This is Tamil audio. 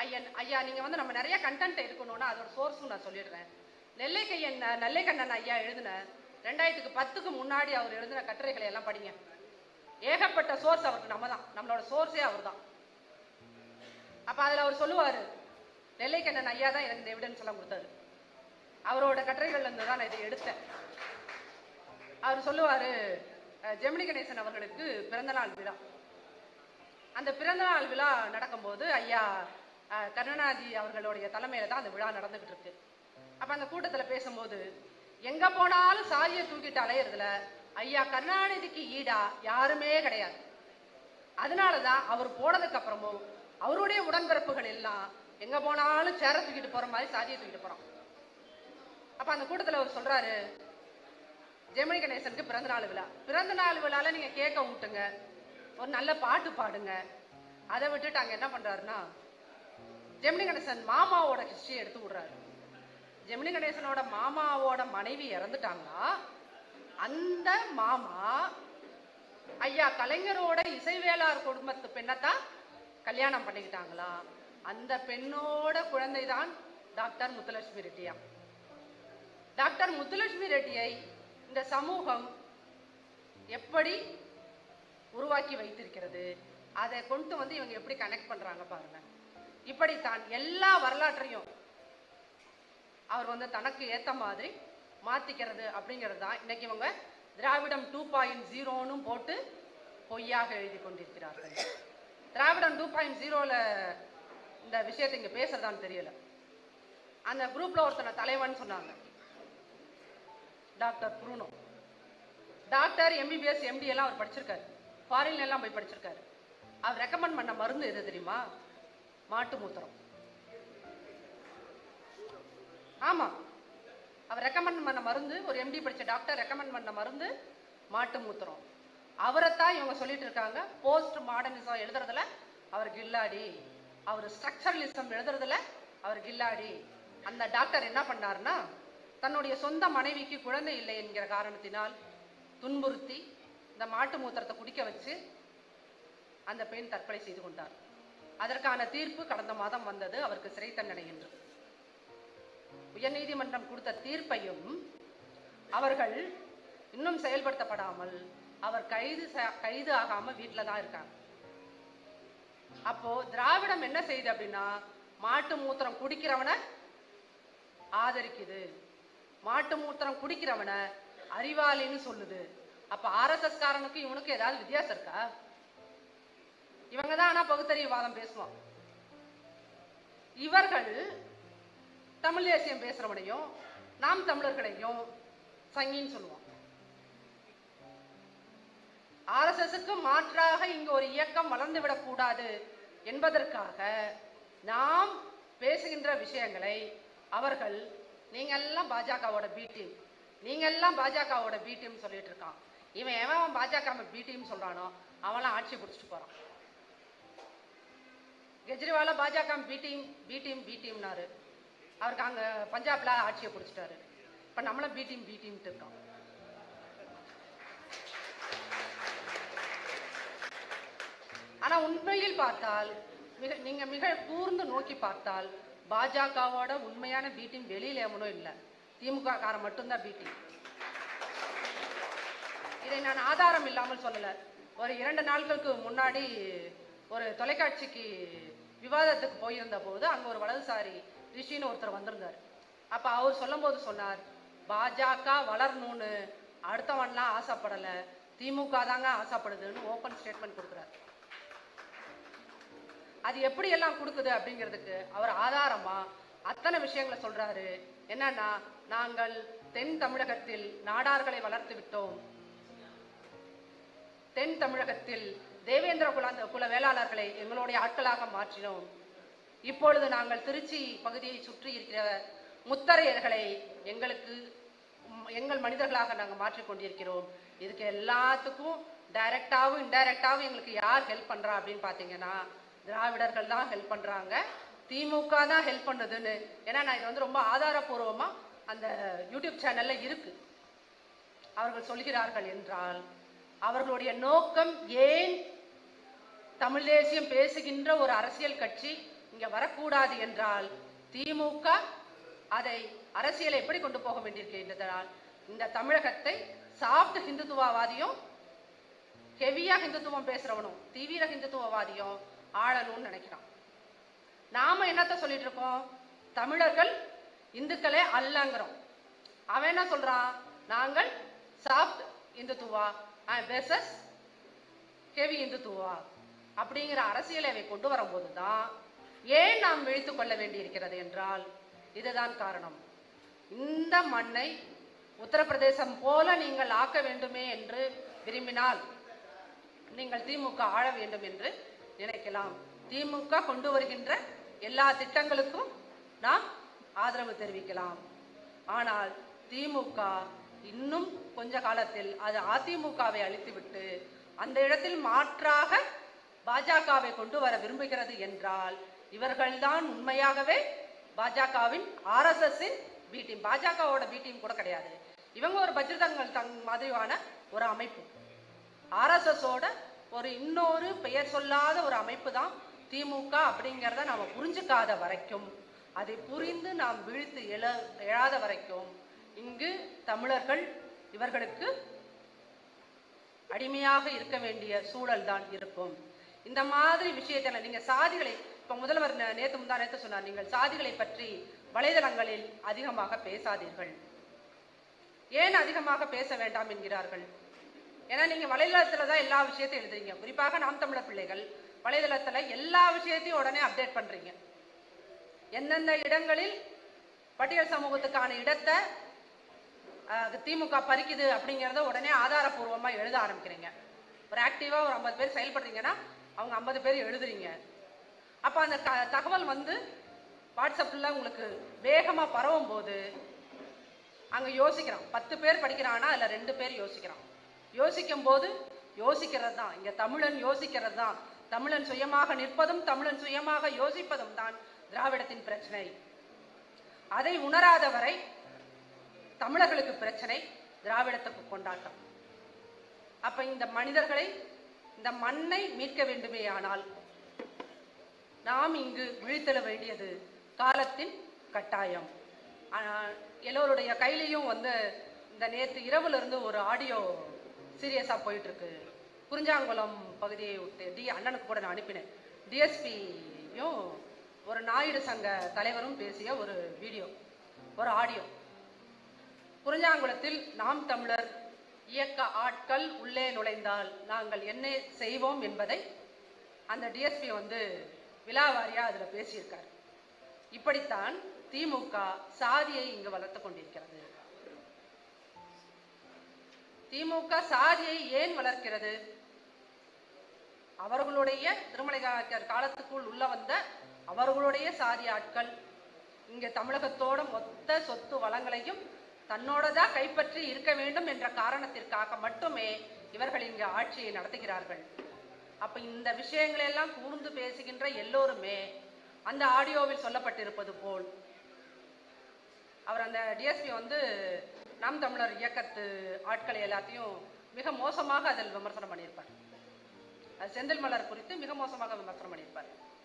ஐயன் ஐயா நீங்க வந்து நம்ம நிறைய கண்டென்ட் இருக்கணும்னா அதோட சோர்ஸும் நான் சொல்லிடுறேன் நெல்லைக்கையன் நெல்லைக்கண்ணன் ஐயா எழுதின ரெண்டாயிரத்துக்கு பத்துக்கு முன்னாடி அவர் எழுதின கட்டுரைகளை எல்லாம் படிங்க ஏகப்பட்ட சோர்ஸ் அவருக்கு நம்ம தான் நம்மளோட சோர்ஸே அவர் தான் அப்ப அதுல அவர் சொல்லுவாரு நெல்லைக்கண்ணன் ஐயா தான் எனக்கு இந்த எவிடன்ஸ் எல்லாம் கொடுத்தாரு அவரோட கட்டுரைகள்ல இருந்து தான் நான் இதை எடுத்தேன் அவர் சொல்லுவாரு அஹ், ஜெமினி கணேசன் அவர்களுக்கு பிறந்தநாள் விழா அந்த பிறந்தநாள் விழா நடக்கும்போது ஐயா அஹ், கருணாநிதி அவர்களுடைய தலைமையில தான் அந்த விழா நடந்துகிட்டு இருக்கு அப்ப அந்த கூட்டத்துல பேசும்போது எங்க போனாலும் சாதியை தூக்கிட்டு அலையிறதுல ஐயா கருணாநிதிக்கு ஈடா யாருமே கிடையாது அதனாலதான் அவர் போனதுக்கு அப்புறமும் அவருடைய உடன்பிறப்புகள் எல்லாம் எங்க போனாலும் சேர தூக்கிட்டு போற மாதிரி சாதியை தூக்கிட்டு போறோம் அப்ப அந்த கூட்டத்துல அவர் சொல்றாரு ஜெமினி கணேசனுக்கு பிறந்த நாள் விழா பிறந்த நாள் விழால நீங்க கேக்க விட்டுங்க ஒரு நல்ல பாட்டு பாடுங்க அதை விட்டுட்டு அங்க என்ன பண்றாருன்னா ஜெமினி கணேசன் மாமாவோட ஹிஸ்டரி எடுத்து விடுறாரு ஜெமினி கணேசனோட மாமாவோட மனைவி இறந்துட்டாங்களா அந்த மாமா ஐயா கலைஞரோட இசைவேளார் குடும்பத்து பெண்ணைத்தான் கல்யாணம் பண்ணிக்கிட்டாங்களா அந்த பெண்ணோட குழந்தை தான் டாக்டர் முத்துலட்சுமி ரெட்டியா டாக்டர் முத்துலட்சுமி ரெட்டியை இந்த சமூகம் எப்படி உருவாக்கி வைத்திருக்கிறது அதை கொண்டு வந்து இவங்க எப்படி கனெக்ட் பண்றாங்க பாருங்க இப்படித்தான் எல்லா வரலாற்றையும் அவர் வந்து தனக்கு ஏத்த மாதிரி மாத்திக்கிறது அப்படிங்கிறது தான் இன்னைக்கு இவங்க திராவிடம் டூ பாயிண்ட் ஜீரோன்னு போட்டு பொய்யாக எழுதி கொண்டிருக்கிறார்கள் திராவிடம் டூ பாயிண்ட் ஜீரோல இந்த விஷயத்தை இங்க பேசுறதான்னு தெரியல அந்த குரூப்ல ஒருத்தனை தலைவன் சொன்னாங்க doctor Bruno doctor MBBS MD எல்லாம் அவர் படிச்சிருக்காரு ஃபாரின்ல எல்லாம் போய் படிச்சிருக்காரு அவர் ரெக்கமெண்ட் பண்ண மருந்து எது தெரியுமா மாட்டு மூத்திரம் ஆமா அவர் ரெக்கமெண்ட் பண்ண மருந்து ஒரு எம்டி படிச்ச டாக்டர் ரெக்கமெண்ட் பண்ண மருந்து மாட்டு மூத்திரம் அவரைத்தான் இவங்க சொல்லிட்டு இருக்காங்க போஸ்ட் மாடர்னிசம் எழுதுறதுல அவர் கில்லாடி அவர் ஸ்ட்ரக்சரலிசம் எழுதுறதுல அவர் கில்லாடி அந்த டாக்டர் என்ன பண்ணாருன்னா தன்னுடைய சொந்த மனைவிக்கு குழந்தை இல்லை என்கிற காரணத்தினால் துன்புறுத்தி இந்த மாட்டு மூத்திரத்தை குடிக்க வச்சு அந்த பெண் தற்கொலை செய்து கொண்டார் அதற்கான தீர்ப்பு கடந்த மாதம் வந்தது அவருக்கு சிறை தண்டனை என்று உயர்நீதிமன்றம் கொடுத்த தீர்ப்பையும் அவர்கள் இன்னும் செயல்படுத்தப்படாமல் அவர் கைது ச- கைது ஆகாம வீட்டில தான் இருக்காங்க அப்போ திராவிடம் என்ன செய்யுது அப்படின்னா மாட்டு மூத்திரம் குடிக்கிறவனை ஆதரிக்குது மாட்டு மூத்திரம் குடிக்கிறவனை அறிவாளின்னு சொல்லுது அப்ப ஆர்எஸ்எஸ் காரனுக்கு இவனுக்கு ஏதாவது வித்தியாசம் இருக்கா இவங்க தான் ஆனா பகுத்தறிவுவாதம் பேசுவான் இவர்கள் தமிழ் தேசியம் பேசுறவனையும் நாம் தமிழர்களையும் சங்கின்னு சொல்லுவோம் ஆர்எஸ்எஸ்க்கு மாற்றாக இங்கு ஒரு இயக்கம் வளர்ந்து விடக்கூடாது என்பதற்காக நாம் பேசுகின்ற விஷயங்களை அவர்கள் நீங்க எல்லாம் பாஜகவோட பி டீம் நீங்க எல்லாம் பாஜகவோட பி டீம் சொல்லிட்டு இருக்கான் இவன் எவன் பாஜக பி டீம் சொல்றானோ அவன்லாம் ஆட்சி பிடிச்சிட்டு போறான் கெஜ்ரிவால Bajaka B team B team B டீம்னாரு அவருக்கு அங்க பஞ்சாப்ல ஆட்சியை பிடிச்சிட்டாரு இப்ப நம்மளும் பி டீம் பி டீம்ட்டு இருக்கோம் ஆனா உண்மையில் பார்த்தால் மிக நீங்க மிக கூர்ந்து நோக்கி பார்த்தால் பாஜகவோட உண்மையான பி டீம் வெளியில எவனும் இல்ல திமுக காரன் மட்டும்தான் பி டீம் இதை நான் ஆதாரம் இல்லாமல் சொல்லல ஒரு இரண்டு நாட்களுக்கு முன்னாடி ஒரு தொலைக்காட்சிக்கு விவாதத்துக்கு போயிருந்த போது அங்க ஒரு வலதுசாரி ரிஷின்னு ஒருத்தர் வந்திருந்தார் அப்ப அவர் சொல்லும்போது சொன்னார் பாஜக வளரணும்னு அடுத்தவன்லாம் ஆசைப்படல திமுக தாங்க ஆசைப்படுதுன்னு ஓப்பன் ஸ்டேட்மெண்ட் கொடுக்குறாரு அது எப்படி எல்லாம் கொடுக்குது அப்படிங்கிறதுக்கு அவர் ஆதாரமா அத்தனை விஷயங்களை சொல்றாரு என்னன்னா நாங்கள் தென் தமிழகத்தில் நாடார்களை வளர்த்து விட்டோம் தென் தமிழகத்தில் தேவேந்திர குல குல வேளாளர்களை எங்களுடைய ஆட்களாக மாற்றினோம் இப்பொழுது நாங்கள் திருச்சி பகுதியை சுற்றி இருக்கிற முத்தரையர்களை எங்களுக்கு ம், எங்கள் மனிதர்களாக நாங்கள் மாற்றிக் கொண்டிருக்கிறோம் இதுக்கு எல்லாத்துக்கும் டைரக்டாவும் இன்டைரக்டாவும் எங்களுக்கு யார் ஹெல்ப் பண்றா அப்படின்னு பார்த்தீங்கன்னா திராவிடர்கள் தான் ஹெல்ப் பண்றாங்க திமுக தான் ஹெல்ப் பண்ணுதுன்னு ஏன்னா நான் இது வந்து ரொம்ப ஆதாரபூர்வமா அந்த யூடியூப் சேனல்ல இருக்கு அவர்கள் சொல்கிறார்கள் என்றால் அவர்களுடைய நோக்கம் ஏன் தமிழ் தேசியம் பேசுகின்ற ஒரு அரசியல் கட்சி இங்க வரக்கூடாது என்றால் திமுக அதை அரசியலை எப்படி கொண்டு போக வேண்டியிருக்கின்றதால் இந்த தமிழகத்தை சாஃப்ட் ஹிந்துத்துவவாதியும் ஹெவியா ஹிந்துத்துவம் பேசுறவனும் தீவிர ஹிந்துத்துவவாதியும் ஆளணும்னு நினைக்கிறான் நாம என்னத்த சொல்லிட்டு இருக்கோம் தமிழர்கள் இந்துக்களே அல்லங்கிறோம் அவன் என்ன சொல்றான் நாங்கள் சாஃப்ட் இந்துத்துவா பேசஸ் ஹெவி இந்துத்துவா அப்படிங்கிற அரசியலை அவை கொண்டு வரும்போது தான் ஏன் நாம் விழித்துக் கொள்ள வேண்டியிருக்கிறது என்றால் இதுதான் காரணம் இந்த மண்ணை உத்தரப்பிரதேசம் போல நீங்கள் ஆக்க வேண்டுமே என்று விரும்பினால் நீங்கள் திமுக ஆள வேண்டும் என்று நினைக்கலாம் திமுக கொண்டு வருகின்ற எல்லா திட்டங்களுக்கும் நாம் ஆதரவு தெரிவிக்கலாம் ஆனால் திமுக இன்னும் கொஞ்ச காலத்தில் அது அதிமுகவை அழித்துவிட்டு அந்த இடத்தில் மாற்றாக பாஜகவை கொண்டு வர விரும்புகிறது என்றால் இவர்கள்தான் உண்மையாகவே பாஜகவின் ஆர்எஸ்எஸ்ஸின் பி டீம் பாஜகவோட பி டீம் கூட கிடையாது இவங்க ஒரு பஜ்ரதங்கள் தங் மாதிரியான ஒரு அமைப்பு ஆர்எஸ்எஸோட ஒரு இன்னொரு பெயர் சொல்லாத ஒரு அமைப்பு தான் திமுக அப்படிங்கிறத நாம புரிஞ்சுக்காத வரைக்கும் அதை புரிந்து நாம் விழித்து எழ எழாத வரைக்கும் இங்கு தமிழர்கள் இவர்களுக்கு அடிமையாக இருக்க வேண்டிய சூழல் தான் இருக்கும் இந்த மாதிரி விஷயத்துல நீங்க சாதிகளை இப்ப முதல்வர் நே- நேத்து முந்தா நேத்து சொன்னார் நீங்கள் சாதிகளை பற்றி வலைதளங்களில் அதிகமாக பேசாதீர்கள் ஏன் அதிகமாக பேச வேண்டாம் என்கிறார்கள் ஏன்னா நீங்க வலைதளத்துல தான் எல்லா விஷயத்தையும் எழுதுறீங்க குறிப்பாக நாம் தமிழர் பிள்ளைகள் வலைதளத்துல எல்லா விஷயத்தையும் உடனே அப்டேட் பண்றீங்க எந்தெந்த இடங்களில் பட்டியல் சமூகத்துக்கான இடத்தை அஹ், திமுக பறிக்குது அப்படிங்கிறத உடனே ஆதாரப்பூர்வமா எழுத ஆரம்பிக்கிறீங்க ஒரு ஆக்டிவா ஒரு ஐம்பது பேர் செயல்படுறீங்கன்னா அவங்க ஐம்பது பேர் எழுதுறீங்க அப்ப அந்த க- தகவல் வந்து வாட்ஸ்அப்ல உங்களுக்கு வேகமா பரவும் போது அங்க யோசிக்கிறான் பத்து பேர் படிக்கிறான்னா அதுல ரெண்டு பேர் யோசிக்கிறான் யோசிக்கும் போது யோசிக்கிறது தான் இங்க தமிழன் யோசிக்கிறது தான் தமிழன் சுயமாக நிற்பதும் தமிழன் சுயமாக யோசிப்பதும் தான் திராவிடத்தின் பிரச்சனை அதை உணராத வரை தமிழர்களுக்கு பிரச்சனை திராவிடத்துக்கு கொண்டாட்டம் அப்ப இந்த மனிதர்களை இந்த மண்ணை மீட்க வேண்டுமேயானால் நாம் இங்கு விழித்தெழ வேண்டியது காலத்தின் கட்டாயம் ஆனால் எல்லோருடைய கையிலையும் வந்து இந்த நேற்று இரவுல இருந்து ஒரு ஆடியோ சீரியஸா போயிட்டு இருக்கு குறிஞ்சாங்குளம் பகுதியை விட்டு டி அண்ணனுக்கு கூட நான் அனுப்பினேன் டிஎஸ்பியும் ஒரு நாயுடு சங்க தலைவரும் பேசிய ஒரு வீடியோ ஒரு ஆடியோ குறிஞ்சாங்குளத்தில் நாம் தமிழர் இயக்க ஆட்கள் உள்ளே நுழைந்தால் நாங்கள் என்ன செய்வோம் என்பதை அந்த டிஎஸ்பி வந்து விலாவாரியா அதுல பேசியிருக்கார் இப்படித்தான் திமுக சாதியை இங்கு வளர்த்து கொண்டிருக்கிறது திமுக சாதியை ஏன் வளர்க்கிறது அவர்களுடைய திருமலை நாயக்கர் காலத்துக்குள் உள்ள வந்த அவர்களுடைய சாதி ஆட்கள் இங்க தமிழகத்தோட மொத்த சொத்து வளங்களையும் தன்னோடதா கைப்பற்றி இருக்க வேண்டும் என்ற காரணத்திற்காக மட்டுமே இவர்கள் இங்கு ஆட்சியை நடத்துகிறார்கள் அப்ப இந்த விஷயங்களை எல்லாம் கூர்ந்து பேசுகின்ற எல்லோருமே அந்த ஆடியோவில் சொல்லப்பட்டிருப்பது போல் அவர் அந்த டிஎஸ்பி வந்து நாம் தமிழர் இயக்கத்து ஆட்களை எல்லாத்தையும் மிக மோசமாக அதில் விமர்சனம் பண்ணியிருப்பார் அது செந்தில் மலர் குறித்து மிக மோசமாக விமர்சனம் பண்ணியிருப்பார்